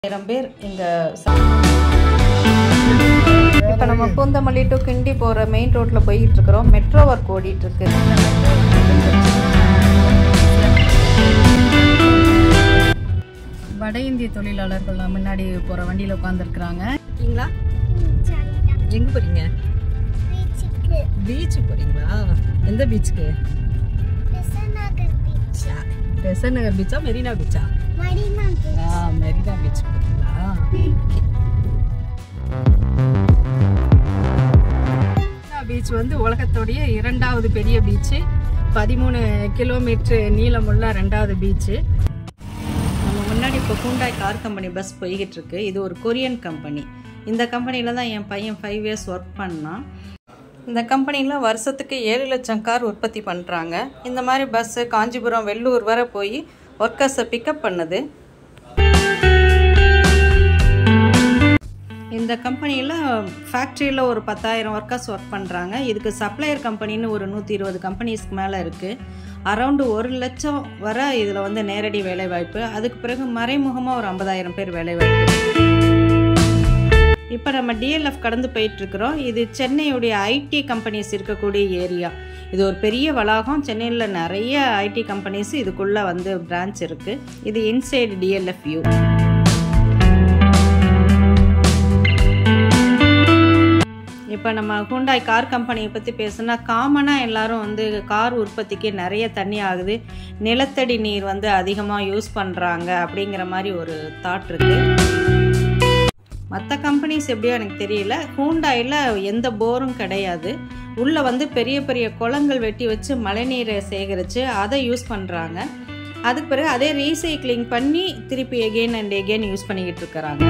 ஆயிரம் பேர் இங்கே இப்போ நம்ம பூந்தமல்லி டு கிண்டி போகிற மெயின் ரோட்டில் போய்கிட்டு இருக்கிறோம் மெட்ரோ ஒர்க் ஓடிட்டு இருக்கு வட இந்திய தொழிலாளர்கள் முன்னாடி போகிற வண்டியில் உட்காந்துருக்குறாங்க இருக்கீங்களா எங்கே போகிறீங்க பீச் போகிறீங்களா எந்த பீச்சுக்கு பெசன் நகர் பீச்சா மெரினா பீச்சா ஆ மெரினா பீச் போகிறீங்களா மெரினா பீச் வந்து உலகத்துடைய இரண்டாவது பெரிய பீச்சு பதிமூணு கிலோமீட்டர் நீளமுள்ள ரெண்டாவது பீச்சு நம்ம முன்னாடி இப்போ ஹூண்டாய் கார் கம்பெனி பஸ் போய்கிட்டு இருக்கு இது ஒரு கொரியன் கம்பெனி இந்த கம்பெனியில் தான் என் பையன் ஃபைவ் இயர்ஸ் ஒர்க் பண்ணான் இந்த கம்பெனியில் வருஷத்துக்கு ஏழு லட்சம் கார் உற்பத்தி பண்ணுறாங்க இந்த மாதிரி பஸ்ஸு காஞ்சிபுரம் வெள்ளூர் வரை போய் ஒர்க்கர்ஸை பிக்கப் பண்ணுது இந்த கம்பெனியில் ஃபேக்ட்ரியில் ஒரு பத்தாயிரம் ஒர்க்கர்ஸ் ஒர்க் பண்ணுறாங்க இதுக்கு சப்ளையர் கம்பெனின்னு ஒரு நூற்றி இருபது கம்பெனிஸ்க்கு மேலே இருக்குது அரௌண்டு ஒரு லட்சம் வரை இதில் வந்து நேரடி வேலைவாய்ப்பு அதுக்கு பிறகு மறைமுகமாக ஒரு ஐம்பதாயிரம் பேர் வேலைவாய்ப்பு இப்போ நம்ம டிஎல்எஃப் கடந்து போயிட்டுருக்குறோம் இது சென்னையுடைய ஐடி கம்பெனிஸ் இருக்கக்கூடிய ஏரியா இது ஒரு பெரிய வளாகம் சென்னையில் நிறைய ஐடி கம்பெனிஸ் இதுக்குள்ளே வந்து பிரான்ச் இருக்குது இது இன்சைடு டிஎல்எஃப் வியூ இப்போ நம்ம ஹூண்டாய் கார் கம்பெனியை பற்றி பேசுனா காமனாக எல்லாரும் வந்து கார் உற்பத்திக்கு நிறைய தண்ணி ஆகுது நிலத்தடி நீர் வந்து அதிகமாக யூஸ் பண்ணுறாங்க அப்படிங்கிற மாதிரி ஒரு தாட் இருக்குது மற்ற கம்பெனிஸ் எப்படியோ எனக்கு தெரியல ஹூண்டாயில் எந்த போரும் கிடையாது உள்ளே வந்து பெரிய பெரிய குளங்கள் வெட்டி வச்சு மழைநீரை சேகரித்து அதை யூஸ் பண்ணுறாங்க அதுக்கு பிறகு அதே ரீசைக்ளிங் பண்ணி திருப்பி எகெயின் அண்ட் எகெயின் யூஸ் பண்ணிக்கிட்டு இருக்கிறாங்க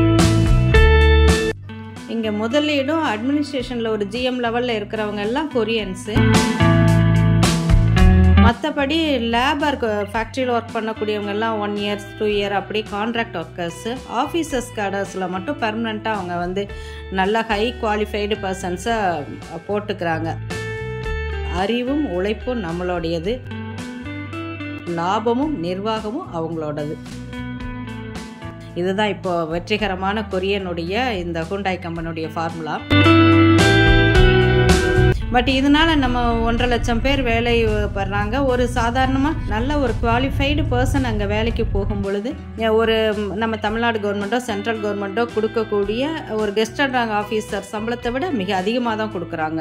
இங்கே முதலீடும் அட்மினிஸ்ட்ரேஷனில் ஒரு ஜிஎம் லெவலில் இருக்கிறவங்க எல்லாம் கொரியன்ஸு மற்றபடி லேபர் ஃபேக்ட்ரியில் ஒர்க் பண்ணக்கூடியவங்க எல்லாம் ஒன் இயர்ஸ் டூ இயர் அப்படி கான்ட்ராக்ட் ஒர்க்கர்ஸு ஆஃபீஸர்ஸ் கேடர்ஸில் மட்டும் பர்மனெண்ட்டாக அவங்க வந்து நல்ல ஹை குவாலிஃபைடு பர்சன்ஸை போட்டுக்கிறாங்க அறிவும் உழைப்பும் நம்மளுடையது லாபமும் நிர்வாகமும் அவங்களோடது இதுதான் இப்போ வெற்றிகரமான கொரியனுடைய இந்த ஹூண்டாய் கம்பெனியுடைய ஃபார்முலா பட் இதனால நம்ம ஒன்றரை லட்சம் பேர் வேலை பெறாங்க ஒரு சாதாரணமாக நல்ல ஒரு குவாலிஃபைடு பர்சன் அங்கே வேலைக்கு போகும் பொழுது ஒரு நம்ம தமிழ்நாடு கவர்மெண்ட்டோ சென்ட்ரல் கவர்மெண்ட்டோ கொடுக்கக்கூடிய ஒரு கெஸ்ட் ரேங்க் ஆஃபீஸர் சம்பளத்தை விட மிக அதிகமாக தான் கொடுக்குறாங்க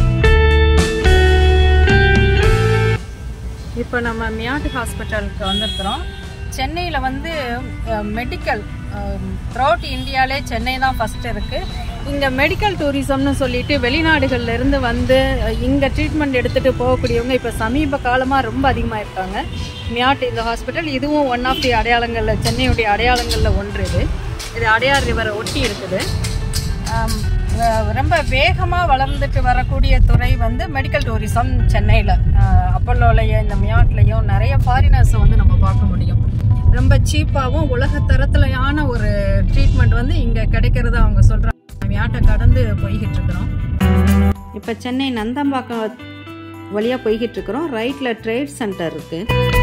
இப்போ நம்ம மியாட் ஹாஸ்பிட்டலுக்கு வந்திருக்கிறோம் சென்னையில் வந்து மெடிக்கல் த்ரூஅவுட் இந்தியாவிலே சென்னை தான் ஃபஸ்ட்டு இருக்குது இங்கே மெடிக்கல் டூரிசம்னு சொல்லிட்டு வெளிநாடுகள்ல இருந்து வந்து இங்கே ட்ரீட்மெண்ட் எடுத்துகிட்டு போகக்கூடியவங்க இப்போ சமீப காலமாக ரொம்ப அதிகமாக இருக்காங்க மியாட் இந்த ஹாஸ்பிட்டல் இதுவும் ஒன் ஆஃப் தி அடையாளங்களில் சென்னையுடைய அடையாளங்களில் ஒன்று இது இது அடையார் ரிவரை ஒட்டி இருக்குது ரொம்ப வேகமாக வளர்ந்துட்டு வரக்கூடிய துறை வந்து மெடிக்கல் டூரிசம் சென்னையில் அப்பல்லோலையும் இந்த மியாட்லேயும் நிறைய ஃபாரினர்ஸை வந்து நம்ம பார்க்க முடியும் ரொம்ப சீப்பாகவும் உலக தரத்துலையான ஒரு ட்ரீட்மெண்ட் வந்து இங்கே கிடைக்கிறத அவங்க சொல்கிறாங்க மியாட்டை கடந்து போய்கிட்டு இருக்கிறோம் இப்போ சென்னை நந்தம்பாக்கம் வழியாக போய்கிட்டு இருக்கிறோம் ரைட்டில் ட்ரேட் சென்டர் இருக்குது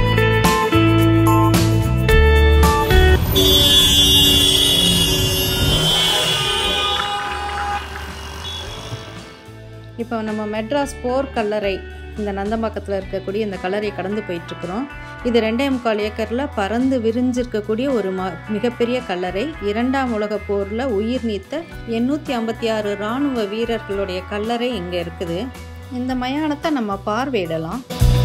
இப்போ நம்ம மெட்ராஸ் போர் கல்லறை இந்த நந்தம்பாக்கத்தில் இருக்கக்கூடிய இந்த கல்லறை கடந்து போயிட்டுருக்குறோம் இது ரெண்டே முக்கால் ஏக்கரில் பறந்து விரிஞ்சிருக்கக்கூடிய ஒரு ம மிகப்பெரிய கல்லறை இரண்டாம் உலக போரில் உயிர் நீத்த எண்ணூற்றி ஐம்பத்தி ஆறு இராணுவ வீரர்களுடைய கல்லறை இங்கே இருக்குது இந்த மயானத்தை நம்ம பார்வையிடலாம்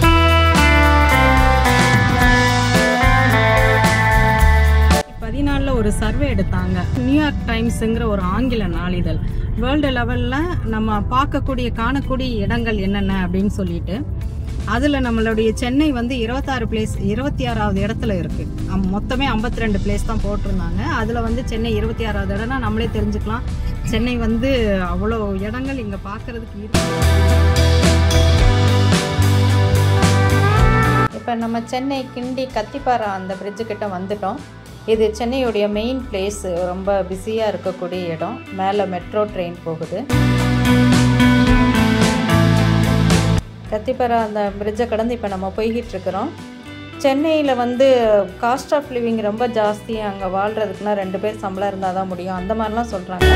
பதினாலில் ஒரு சர்வே எடுத்தாங்க நியூயார்க் டைம்ஸுங்கிற ஒரு ஆங்கில நாளிதழ் வேர்ல்டு லெவலில் நம்ம பார்க்கக்கூடிய காணக்கூடிய இடங்கள் என்னென்ன அப்படின்னு சொல்லிட்டு அதில் நம்மளுடைய சென்னை வந்து இருபத்தாறு பிளேஸ் இருபத்தி ஆறாவது இடத்துல இருக்குது மொத்தமே ஐம்பத்தி ரெண்டு பிளேஸ் தான் போட்டிருந்தாங்க அதில் வந்து சென்னை இருபத்தி ஆறாவது இடம்னா நம்மளே தெரிஞ்சுக்கலாம் சென்னை வந்து அவ்வளோ இடங்கள் இங்கே பார்க்கறதுக்கு இருக்கு இப்போ நம்ம சென்னை கிண்டி கத்திப்பாறை அந்த பிரிட்ஜு கிட்ட வந்துட்டோம் இது சென்னையுடைய மெயின் பிளேஸ் ரொம்ப பிஸியாக இருக்கக்கூடிய இடம் மேலே மெட்ரோ ட்ரெயின் போகுது கத்திப்பாறை அந்த பிரிட்ஜை கடந்து இப்போ நம்ம போய்கிட்டு இருக்கிறோம் சென்னையில் வந்து காஸ்ட் ஆஃப் லிவிங் ரொம்ப ஜாஸ்தி அங்கே வாழ்கிறதுக்குனா ரெண்டு பேர் சம்பளம் இருந்தால் தான் முடியும் அந்த மாதிரிலாம் சொல்கிறாங்க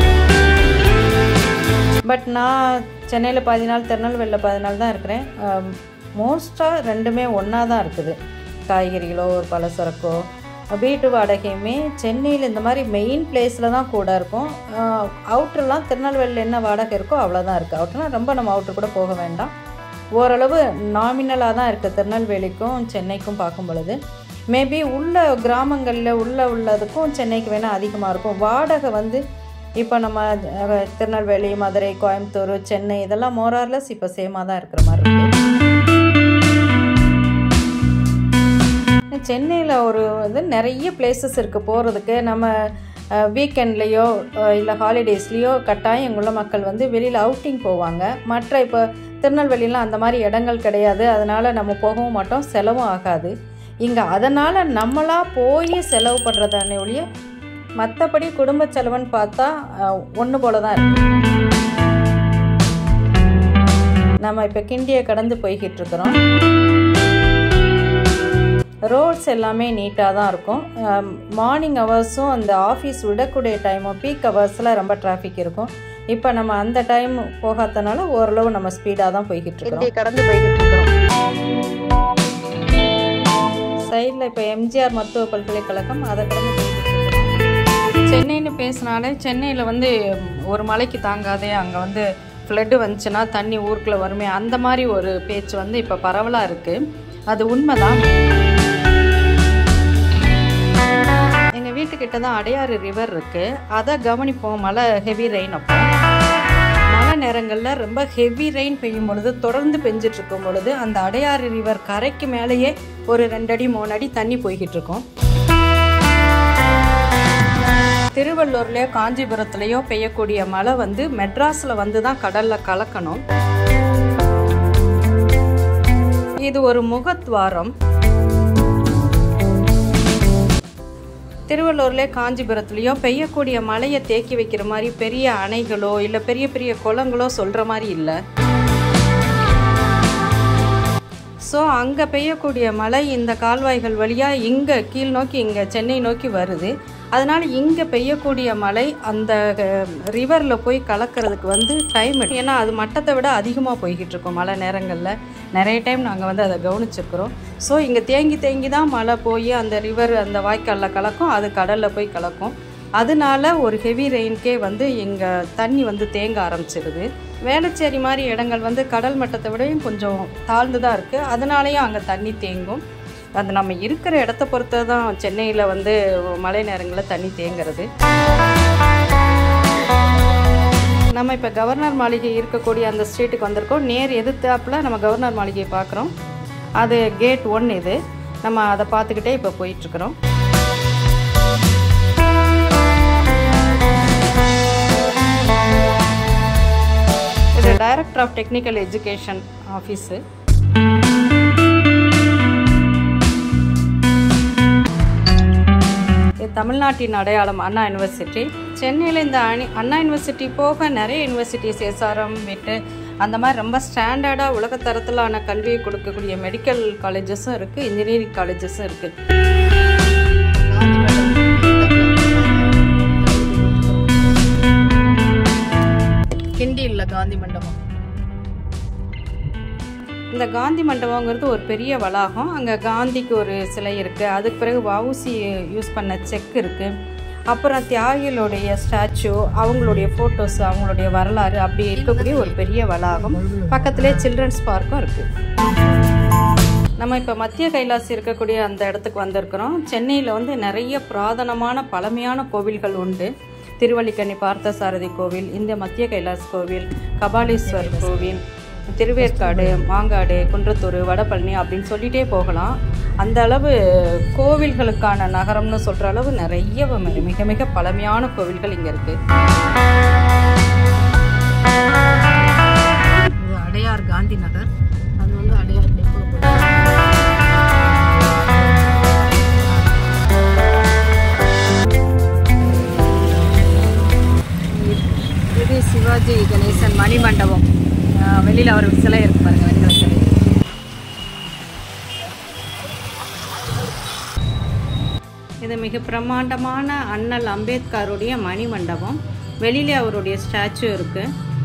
பட் நான் சென்னையில் பாதி நாள் திருநெல்வேலியில் பாதி நாள் தான் இருக்கிறேன் மோஸ்ட்டாக ரெண்டுமே ஒன்றா தான் இருக்குது காய்கறிகளோ ஒரு பலசரக்கோ வீட்டு வாடகையுமே சென்னையில் இந்த மாதிரி மெயின் பிளேஸில் தான் கூட இருக்கும் அவுட்டர்லாம் திருநெல்வேலியில் என்ன வாடகை இருக்கோ அவ்வளோதான் இருக்குது அவுட்டர்னா ரொம்ப நம்ம அவுட்டர் கூட போக வேண்டாம் ஓரளவு நாமினலாக தான் இருக்குது திருநெல்வேலிக்கும் சென்னைக்கும் பார்க்கும் பொழுது மேபி உள்ள கிராமங்களில் உள்ள உள்ளதுக்கும் சென்னைக்கு வேணால் அதிகமாக இருக்கும் வாடகை வந்து இப்போ நம்ம அஹ், திருநெல்வேலி மதுரை கோயம்புத்தூர் சென்னை இதெல்லாம் மோரார்லஸ் இப்போ சேமாக தான் இருக்கிற மாதிரி இருக்குது சென்னையில் ஒரு இது நிறைய பிளேசஸ் இருக்குது போகிறதுக்கு நம்ம வீக்கெண்ட்லேயோ இல்லை ஹாலிடேஸ்லேயோ கட்டாயம் இங்குள்ள மக்கள் வந்து வெளியில் அவுட்டிங் போவாங்க மற்ற இப்போ திருநெல்வேலிலாம் அந்த மாதிரி இடங்கள் கிடையாது அதனால் நம்ம போகவும் மாட்டோம் செலவும் ஆகாது இங்கே அதனால் நம்மளா போய் செலவு பண்ணுறதானே ஒழிய மற்றபடி குடும்ப செலவுன்னு பார்த்தா ஒன்று போல தான் இருக்கு நம்ம இப்போ கிண்டியை கடந்து போய்கிட்டு இருக்கிறோம் ரோட்ஸ் எல்லாமே நீட்டாக தான் இருக்கும் மார்னிங் ஹவர்ஸும் அந்த ஆஃபீஸ் விடக்கூடிய டைமும் பீக் ஹவர்ஸில் ரொம்ப டிராஃபிக் இருக்கும் இப்போ நம்ம அந்த டைம் போகாதனால ஓரளவு நம்ம ஸ்பீடாக தான் போய்கிட்டு இருக்கோம் கடந்து போய்கிட்டு இருக்கிறோம் சைடில் இப்போ எம்ஜிஆர் மருத்துவ பல்கலைக்கழகம் அதை கடந்து போய்கிட்டு இருக்கிறோம் சென்னைன்னு பேசினாலே சென்னையில் வந்து ஒரு மலைக்கு தாங்காதே அங்கே வந்து ஃப்ளட்டு வந்துச்சுன்னா தண்ணி ஊருக்குள்ளே வருமே அந்த மாதிரி ஒரு பேச்சு வந்து இப்போ பரவலாக இருக்குது அது உண்மைதான் எங்கள் வீட்டுக்கிட்ட தான் அடையாறு ரிவர் இருக்குது அதை கவனிப்போம் மழை ஹெவி ரெயின் அப்போ மழை நேரங்களில் ரொம்ப ஹெவி ரெயின் பெய்யும் பொழுது தொடர்ந்து பெஞ்சிட்டு இருக்கும் பொழுது அந்த அடையாறு ரிவர் கரைக்கு மேலேயே ஒரு ரெண்டடி மூணு அடி தண்ணி போய்கிட்டு இருக்கும் திருவள்ளூர்லேயோ காஞ்சிபுரத்துலேயோ பெய்யக்கூடிய மழை வந்து மெட்ராஸில் வந்து தான் கடலில் கலக்கணும் இது ஒரு முகத்வாரம் திருவள்ளூர்லேயோ காஞ்சிபுரத்துலேயோ பெய்யக்கூடிய மழையை தேக்கி வைக்கிற மாதிரி பெரிய அணைகளோ இல்லை பெரிய பெரிய குளங்களோ சொல்கிற மாதிரி இல்லை ஸோ அங்கே பெய்யக்கூடிய மழை இந்த கால்வாய்கள் வழியாக இங்கே கீழ் நோக்கி இங்கே சென்னை நோக்கி வருது அதனால் இங்கே பெய்யக்கூடிய மழை அந்த ரிவரில் போய் கலக்கிறதுக்கு வந்து டைம் எடுக்கும் ஏன்னா அது மட்டத்தை விட அதிகமாக போய்கிட்டு இருக்கும் மழை நேரங்களில் நிறைய டைம் நாங்கள் வந்து அதை கவனிச்சிருக்கிறோம் ஸோ இங்கே தேங்கி தேங்கி தான் மழை போய் அந்த ரிவர் அந்த வாய்க்காலில் கலக்கும் அது கடலில் போய் கலக்கும் அதனால ஒரு ஹெவி ரெயின்கே வந்து எங்கள் தண்ணி வந்து தேங்க ஆரம்பிச்சிருது வேளச்சேரி மாதிரி இடங்கள் வந்து கடல் மட்டத்தை விடவும் கொஞ்சம் தாழ்ந்து தான் இருக்குது அதனாலேயும் அங்கே தண்ணி தேங்கும் அது நம்ம இருக்கிற இடத்த பொறுத்து தான் சென்னையில் வந்து மழை நேரங்களில் தண்ணி தேங்குறது நம்ம இப்போ கவர்னர் மாளிகை இருக்கக்கூடிய அந்த ஸ்ட்ரீட்டுக்கு வந்திருக்கோம் நேர் எதிர்த்தாப்பில் நம்ம கவர்னர் மாளிகையை பார்க்குறோம் அது கேட் ஒன் இது நம்ம அதை பார்த்துக்கிட்டே இப்போ போயிட்டுருக்குறோம் இது director of technical education office இது தமிழ்நாட்டின் அடையாளம் அண்ணா யூனிவர்சிட்டி சென்னையில் இந்த அணி அண்ணா யூனிவர்சிட்டி போக நிறைய யூனிவர்சிட்டிஸ் எஸ்ஆர்எம் விட்டு அந்த மாதிரி ரொம்ப ஸ்டாண்டர்டாக உலகத்தரத்திலான கல்வியை கொடுக்கக்கூடிய மெடிக்கல் காலேஜஸும் இருக்குது இன்ஜினியரிங் காலேஜஸும் இருக்குது கிண்டி இல்லை காந்தி மண்டபம் இந்த காந்தி மண்டபங்கிறது ஒரு பெரிய வளாகம் அங்கே காந்திக்கு ஒரு சிலை இருக்குது அதுக்கு பிறகு வவுசி யூஸ் பண்ண செக் இருக்குது அப்புறம் தியாகிகளுடைய ஸ்டாச்சு அவங்களுடைய ஃபோட்டோஸ் அவங்களுடைய வரலாறு அப்படி இருக்கக்கூடிய ஒரு பெரிய வளாகம் பக்கத்திலே சில்ட்ரன்ஸ் பார்க்கும் இருக்குது நம்ம இப்போ மத்திய கைலாசி இருக்கக்கூடிய அந்த இடத்துக்கு வந்திருக்கிறோம் சென்னையில் வந்து நிறைய புராதனமான பழமையான கோவில்கள் உண்டு திருவல்லிக்கண்ணி பார்த்தசாரதி கோவில் இந்த மத்திய கைலாஸ் கோவில் கபாலீஸ்வர் கோவில் திருவேற்காடு மாங்காடு குன்றத்தூர் வடபழனி அப்படின்னு சொல்லிகிட்டே போகலாம் அந்த அளவு கோவில்களுக்கான நகரம்னு சொல்கிற அளவு நிறைய மிக மிக பழமையான கோவில்கள் இங்கே இருக்குது இது அடையார் காந்தி நகர் அது வந்து அடையார் டெப்போ இது சிவாஜி கணேசன் மணிமண்டபம் வெளியில் அவர் சிலை இருக்கு பாருங்க வெண்கல சிலை மிக பிரம்மாண்டமான அண்ணல் அம்பேத்கருடைய மணிமண்டபம் வெளியிலே அவருடைய ஸ்டாச்சு இருக்குது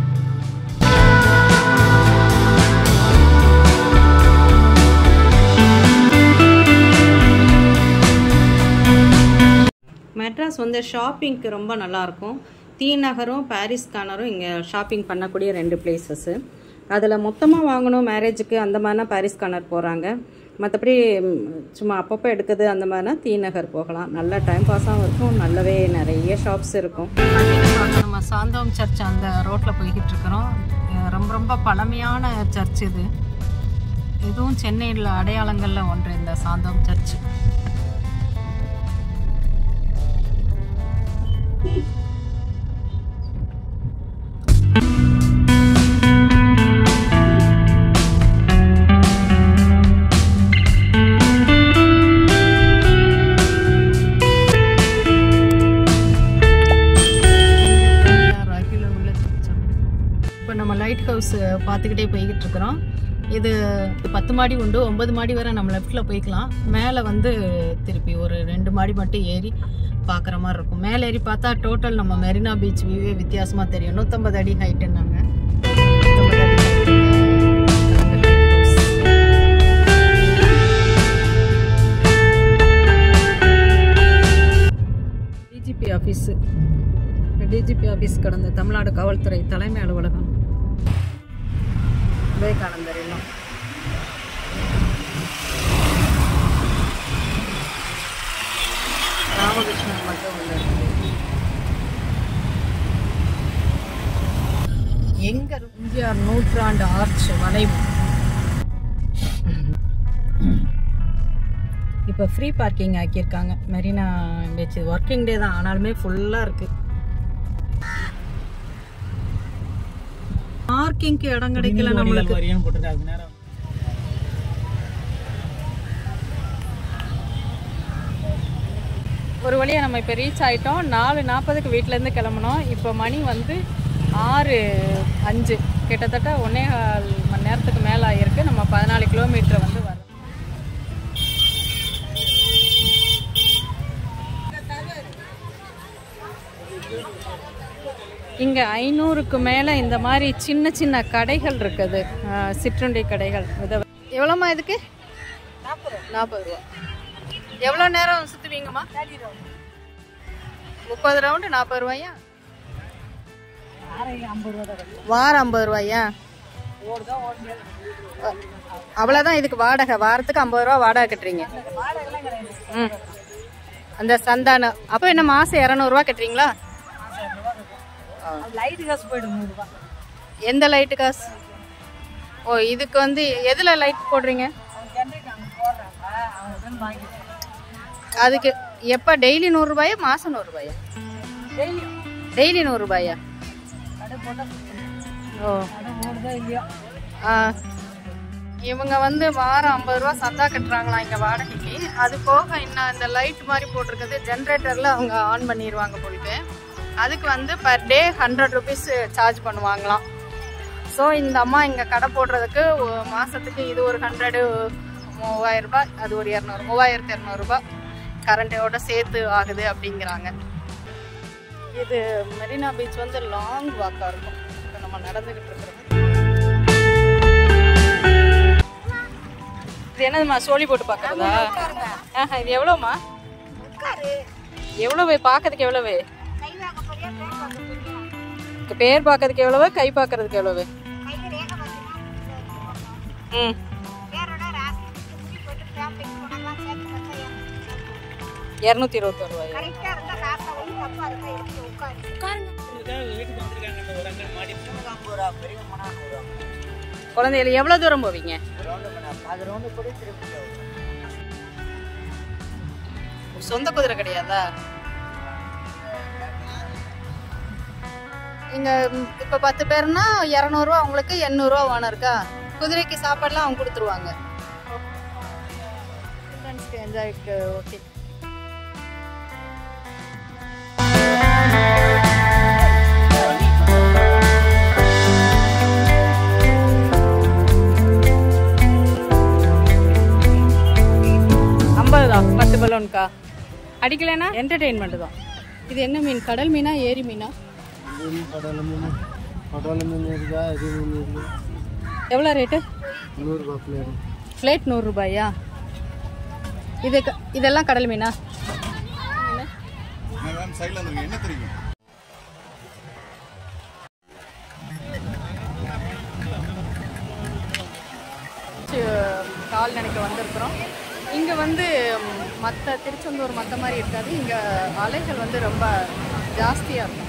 மெட்ராஸ் வந்து ஷாப்பிங்க்கு ரொம்ப நல்லாயிருக்கும் தீ நகரும் பாரிஸ் கார்னரும் இங்கே ஷாப்பிங் பண்ணக்கூடிய ரெண்டு பிளேசஸ்ஸு அதில் மொத்தமாக வாங்கணும் மேரேஜுக்கு அந்த மாதிரினா பாரிஸ் கார்னர் போகிறாங்க மற்றபடி ம், சும்மா அப்பப்போ எடுக்குது அந்த மாதிரினா தீ நகர் போகலாம் நல்ல டைம் பாஸாகவும் இருக்கும் நல்லவே நிறைய ஷாப்ஸ் இருக்கும் நம்ம சாந்தோம் சர்ச் அந்த ரோட்டில் போய்கிட்டு இருக்கிறோம் ரொம்ப ரொம்ப பழமையான சர்ச் இது இதுவும் சென்னையில் அடையாளங்களில் ஒன்று இந்த சாந்தோம் சர்ச் இப்போ நம்ம லைட் ஹவுஸ் பார்த்துக்கிட்டே போய்கிட்டு இருக்கிறோம் இது பத்து மாடி உண்டு ஒன்பது மாடி வரை நம்ம லெஃப்டில் போய்க்கலாம் மேலே வந்து திருப்பி ஒரு ரெண்டு மாடி மட்டும் ஏறி பார்க்குற மாதிரி இருக்கும் மேலே ஏறி பார்த்தா டோட்டல் நம்ம மெரினா பீச் வியூவே வித்தியாசமாக தெரியும் நூற்றம்பது அடி ஹைட்டுன்னாங்க நூற்றம்பது அடி height இந்த light house. DGP office DGP office கடந்த தமிழ்நாடு காவல்துறை தலைமை அலுவலகம் விவேகானந்தர் இல்லம் ராமகிருஷ்ணன் மட்டும் உள்ள எங்க எம்ஜிஆர் நூற்றாண்டு ஆர்ச் வளைவு இப்போ ஃப்ரீ பார்க்கிங் ஆக்கியிருக்காங்க மெரினா பீச் ஒர்க்கிங் டே தான் ஆனாலுமே ஃபுல்லாக இருக்கு பார்க்கிங்க்கு இடம் கிடைக்கல நம்மளுக்கு வரியான்னு போட்டிருக்கு அதுக்கு நேரம் ஒரு வழியாக நம்ம இப்போ ரீச் ஆயிட்டோம் நாலு நாற்பதுக்கு வீட்டிலேருந்து கிளம்புனோம் இப்போ மணி வந்து ஆறு அஞ்சு கிட்டத்தட்ட ஒன்னே கால் மணி நேரத்துக்கு மேலே ஆகிருக்கு நம்ம பதினாலு கிலோமீட்டர் வந்து வரோம் இங்கே ஐநூறுக்கு மேலே இந்த மாதிரி சின்ன சின்ன கடைகள் இருக்குது அஹ், சிற்றுண்டி கடைகள் வித எவ்வளோம்மா இதுக்கு நாற்பது ரூபா எவ்வளோ நேரம் சுற்றுவீங்கம்மா முப்பது ரவுண்டு நாற்பது ரூபாயா வாரம் ஐம்பது ரூபாயா அ- அவ்வளோதான் இதுக்கு வாடகை வாரத்துக்கு ஐம்பது ரூபா வாடகை கட்டுறீங்க ம் அந்த சந்தானம் அப்போ என்ன மாதம் இரநூறுவா கட்டுறீங்களா லைட் காசு போயிடும் நூறுரூவா எந்த லைட்டு காசு ஓ இதுக்கு வந்து எதில் லைட் போடுறீங்க ஜென்ரேட் அங்கே போடுறாங்க அவங்க தான் வாங்கிட்டு அதுக்கு எப்போ டெய்லி நூறுரூபாயா மாதம் நூறுரூபாயா டெய்லியும் டெய்லி நூறுரூபாயா கடை போட்டால் ஓ கடை ஓடுதோ இல்லையோ ஆ. இவங்க வந்து வாரம் ஐம்பது ரூபா சந்தா கட்டுறாங்களாம் இங்கே வாடகைக்கு அது போக இன்னும் இந்த லைட் மாதிரி போட்டிருக்கிறது ஜென்ரேட்டரில் அவங்க ஆன் பண்ணிடுவாங்க போலிட்டு அதுக்கு வந்து per day hundred rupees charge பண்ணுவாங்களாம் ஸோ இந்த அம்மா இங்கே கடை போடுறதுக்கு ஒ- மாசத்துக்கு இது ஒரு ஹண்ட்ரடு மூவாயிரம் ரூபாய் அது ஒரு இரநூறு மூவாயிரத்து இரநூறுபா கரண்ட்டோட சேர்த்து ஆகுது அப்படிங்கிறாங்க இது மெரினா பீச் வந்து லாங் வாக்காக இருக்கும் இப்போ நம்ம நடந்துக்கிட்டு இருக்கிறது இது என்னதுமா சோழி போட்டு பார்க்கறதா ஆஹா இது எவ்வளோமா எவ்வளவு பார்க்கறதுக்கு எவ்வளவு இப்ப பேர் பார்க்கறதுக்கு எவ்வளவு கை பார்க்கறதுக்கு எவ்வளவு ம் இரநூத்தி இருபத்தொரு ரூபாயா வீட்டுக்கு வந்திருக்காங்க ஒரு அங்கே மாடி குழந்தைகள் எவ்வளோ தூரம் போவீங்க சொந்த குதிரை கிடையாதா இங்க ம், இப்ப பத்து பேர்னா இரநூறுவா உங்களுக்கு எண்ணூறுவா வேணும் இருக்கா குதிரைக்கு சாப்பாடுலாம் அவங்க கொடுத்துருவாங்க என்ஜாய்க்கு ஓகே ஐம்பது தான் பத்து பலூன்க்கா அடிக்கலைன்னா என்டர்டெயின்மெண்ட் தான் இது என்ன மீன் கடல் மீனா ஏரி மீனா மீன் கடலை மீன் கடலை மீன் இருக்கா இது மீன் இருக்கு எவ்வளோ ரேட்டு நூறுரூபா பிளேட் பிளேட் நூறுரூபாயா இது க- இதெல்லாம் கடல் மீனா கால்நடைக்கு வந்திருக்கிறோம் இங்கே வந்து மற்ற திருச்செந்தூர் மற்ற மாதிரி இருக்காது இங்கே அலைகள் வந்து ரொம்ப ஜாஸ்தியாக இருக்கும்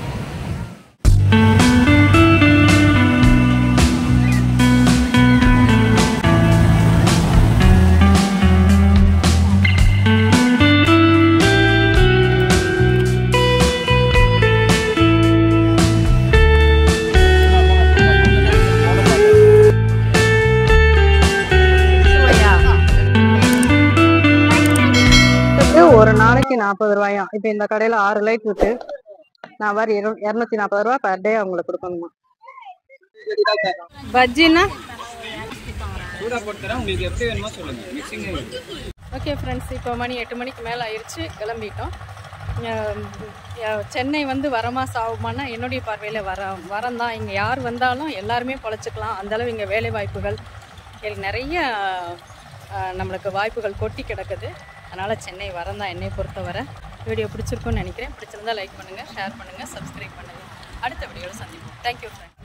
ஒரு நாளைக்கு நாற்பது ரூபாயா இப்போ இந்த கடையில ஆறு லைட் இருக்கு நான் வர இரு இரநூத்தி நாற்பது ரூபா பர் டே அவங்களுக்கு கொடுக்கணுமா பஜ்ஜின்னா சூடாக போட்டு தரேன் உங்களுக்கு எப்படி வேணுமோ சொல்லுங்க மிக்சிங் ஓகே ஃப்ரெண்ட்ஸ் இப்போ மணி எட்டு மணிக்கு மேலே ஆயிடுச்சு கிளம்பிட்டோம் அஹ் அஹ் சென்னை வந்து வரமா சாகுமானா என்னுடைய பார்வையில் வர வரம் தான் இங்கே யார் வந்தாலும் எல்லாருமே பொழைச்சிக்கலாம் அந்தளவு இங்கே வேலை வாய்ப்புகள் இங்க நிறைய அஹ், நம்மளுக்கு வாய்ப்புகள் கொட்டி கிடக்குது அதனால் சென்னை வரம் தான் என்னை பொறுத்தவரை வீடியோ பிடிச்சிருக்குன்னு நினைக்கிறேன் பிடிச்சிருந்தா லைக் பண்ணுங்கள் ஷேர் பண்ணுங்கள் சப்ஸ்கிரைப் பண்ணுங்கள் அடுத்த வீடியோவில் சந்திப்போம் தேங்க்யூ ஃப்ரெண்ட்